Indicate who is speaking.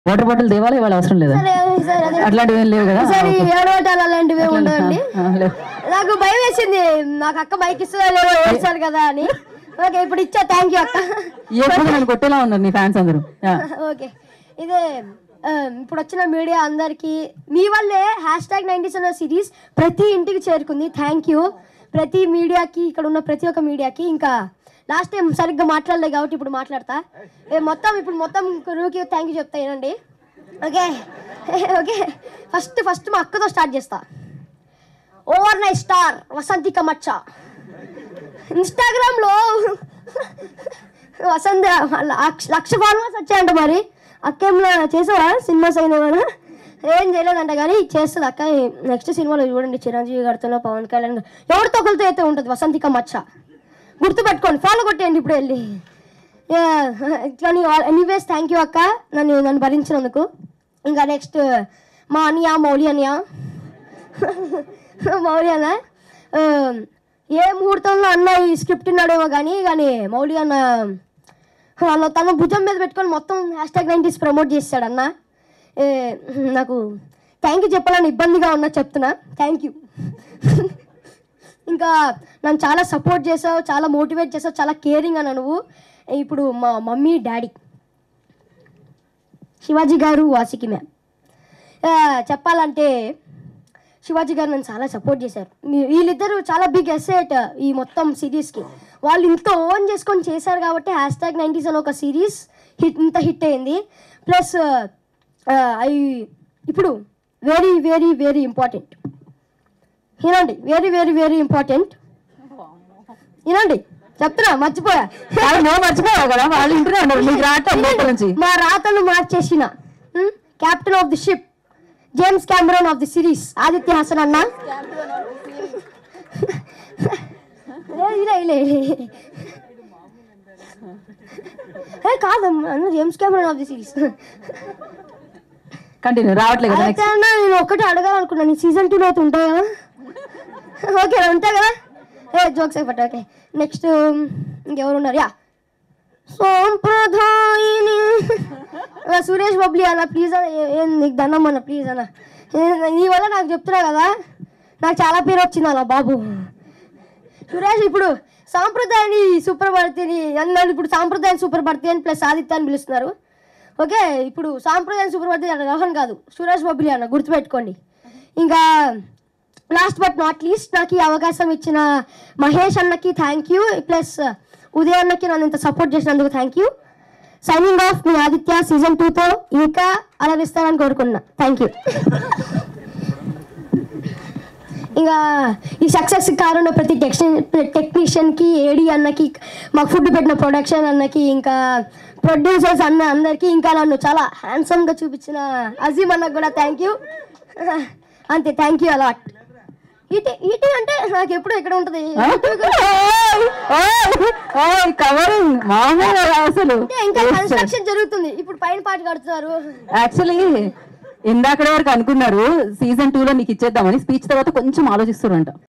Speaker 1: Water bottle దేవాలి ఇవాళ అవసరం లేదా
Speaker 2: సరే సరే అదే
Speaker 1: అట్లాంటివి ఏం లేవు కదా
Speaker 2: సరే ఏడవటాలు అలాంటివి ఏమి ఉండవండి
Speaker 1: ఆ, లేవు.
Speaker 2: నాకు భయం వేసింది నాకు అక్క మైక్ ఇస్తుందా లేదో ఏడ్చారు కదా అని ఓకే ఇప్పుడు ఇచ్చా థ్యాంక్ యూ అక్క
Speaker 1: ఎప్పుడు నన్ను కొట్టేలా ఉన్నారు నీ ఫ్యాన్స్ అందరూ యా.
Speaker 2: ఓకే ఇదే ఆ, ఇప్పుడు వచ్చిన మీడియా అందరికీ మీ వల్లే హ్యాష్ ట్యాగ్ నైంటీస్ అన్న సిరీస్ ప్రతి ఇంటికి చేరుకుంది థ్యాంక్ యూ ప్రతి మీడియాకి ఇక్కడ ఉన్న ప్రతి ఒక్క మీడియాకి ఇంకా లాస్ట్ టైం సరిగ్గా మాట్లాడలేదు కాబట్టి ఇప్పుడు మాట్లాడతా ఏ, మొత్తం ఇప్పుడు మొత్తం రూకి థ్యాంక్ యూ చెప్తా ఏనండి ఓకే ఓకే ఫస్ట్ ఫస్ట్ మా అక్కతో స్టార్ట్ చేస్తా ఓవర్ నైట్ స్టార్ వసంతిక మచ్చ ఇన్స్టాగ్రామ్లో వసంత లక్ష లక్ష ఫాలోవర్స్ వచ్చాయంట మరి అక్కేంలో చేసావా సినిమాస్ అయిన ఏం చేయలేదంట కానీ చేస్తుంది అక్క నెక్స్ట్ సినిమాలో చూడండి చిరంజీవి గారితో పవన్ కళ్యాణ్ గారు ఎవరితో ఒకరితో అయితే ఉంటుంది వసంతిక మచ్చ గుర్తుపెట్టుకోండి ఫాలో కొట్టేయండి ఇప్పుడు వెళ్ళి కానీ ఎనీవేస్ థ్యాంక్ యూ అక్క నన్ను నన్ను భరించినందుకు ఇంకా నెక్స్ట్ మా అనియా మౌలి అనియా మౌలి అన్న ఆ, ఏ ముహూర్తంలో అన్న ఈ స్క్రిప్ట్ ఉన్నాడేమో కానీ కానీ మౌలి అన్న అన్న తన భుజం మీద పెట్టుకొని మొత్తం హ్యాష్ ట్యాగ్ నైంటీస్ ప్రమోట్ చేస్తాడు అన్న ఏ, నాకు థ్యాంక్ యూ చెప్పాలని ఇబ్బందిగా ఉన్నా చెప్తున్నా థ్యాంక్ యూ ఇంకా నన్ను చాలా సపోర్ట్ చేసావు చాలా మోటివేట్ చేసావు చాలా కేరింగ్ అన్న నువ్వు ఇప్పుడు మా మమ్మీ డాడీ శివాజీ గారు వాసికి మ్యామ్ ఆ, చెప్పాలంటే శివాజీ గారు నన్ను చాలా సపోర్ట్ చేశారు మీ- వీళ్ళిద్దరూ చాలా బిగ్ ఎసెట్ ఈ మొత్తం సిరీస్కి వాళ్ళు ఇంత ఓన్ చేసుకొని చేశారు కాబట్టి హ్యాష్ ట్యాగ్ నైంటీస్ అని ఒక సిరీస్ హిట్ ఇంత హిట్ అయింది ప్లస్ అవి ఇప్పుడు వెరీ వెరీ వెరీ ఇంపార్టెంట్ వినండి వెరీ వెరీ వెరీ ఇంపార్టెంట్ వినండి చెప్తున్నా మర్చిపోయా
Speaker 1: వాళ్ళు నువ్వు మర్చిపోయావు కదా వాళ్ళు ఇంటనే ఉన్నారు నీకు రావటం లోపల నుంచి
Speaker 2: మా రాతను మార్చేసిన captain of the ship James Cameron of the series Aditya Hasan అన్న లేదు, ఇలా, ఇలా, ఇలా. ఏ, కాదమ్మా అన్న James Cameron of the series
Speaker 1: continue రావట్లేదు కదా
Speaker 2: అయితే అన్న నేను ఒక్కటి అడగాలనుకున్నాను సీజన్ టూలో అయితే ఉంటాయి కదా ఓకే ఉంటాయి కదా ఏ జోక్స్ అయిపోతాయి ఓకే నెక్స్ట్ ఇంకెవరు ఉన్నారు యా సాంప్రదాయిని అన్న, సురేష్ బబ్లీ అన్న ప్లీజ్ అన్న ఏ- ఏం నీకు దండం అన్న ప్లీజ్ అన్న ఏ- నీ వల్ల నాకు చెప్తున్నా కదా నాకు చాలా పేరు వచ్చింది అన్న బాబు సురేష్ ఇప్పుడు సాంప్రదాయాన్ని సుప్రభర్తిని అన్నాడు ఇప్పుడు సాంప్రదాయం సుప్రభర్తి అని ప్లస్ ఆదిత్య అని పిలుస్తున్నారు ఓకే ఇప్పుడు సాంప్రదాయం సుప్రభర్తి అన్న రోహన్ కాదు సురేష్ బొబ్బిలి అన్న గుర్తుపెట్టుకోండి ఇంకా లాస్ట్ బట్ నాట్ లీస్ట్ నాకు ఈ అవకాశం ఇచ్చిన మహేష్ అన్నకి థ్యాంక్ యూ ప్లస్ ఉదయ్ అన్నకి నన్ను ఇంత సపోర్ట్ చేసినందుకు థ్యాంక్ యూ సైనింగ్ ఆఫ్ మీ ఆదిత్య సీజన్ టూతో ఇంకా అలరిస్తారని కోరుకున్నా థ్యాంక్ యూ ఇంకా ఈ సక్సెస్ కారణం ప్రతి టెక్ని టెక్నీషియన్కి ఏడి అన్నకి మాకు ఫుడ్ పెట్టిన ప్రొడక్షన్ అన్నకి ఇంకా ప్రొడ్యూసర్స్ అన్న అందరికీ ఇంకా నన్ను చాలా హ్యాండ్సమ్గా చూపించిన అజీమ్ అన్నకు కూడా థ్యాంక్ యూ అంతే thank you a lot ET ET అంటే నాకు ఎప్పుడు ఎక్కడ ఉంటుంది
Speaker 1: కవరింగ్ మామూలు అసలు
Speaker 2: అంటే ఇంకా కన్స్ట్రక్షన్ జరుగుతుంది ఇప్పుడు పైన పాట కడుతున్నారు
Speaker 1: యాక్చువల్లీ ఇందాకడే వరకు అనుకున్నారు సీజన్ టూ లో నీకు ఇచ్చేద్దామని స్పీచ్ తర్వాత కొంచెం ఆలోచిస్తారంట